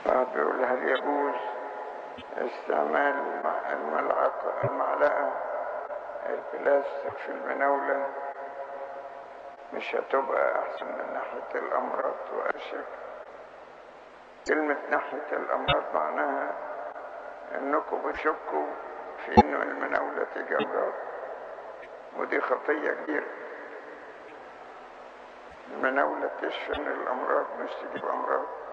واحد بيقول هل يجوز استعمال الم- الملعقة المعلقة البلاستيك في المناولة مش هتبقى أحسن من ناحية الأمراض وأشك كلمة ناحية الأمراض معناها إنكم بتشكوا في إنه المناولة تيجي أمراض ودي خطية كبيرة المناولة تشفي من الأمراض مش تجيب أمراض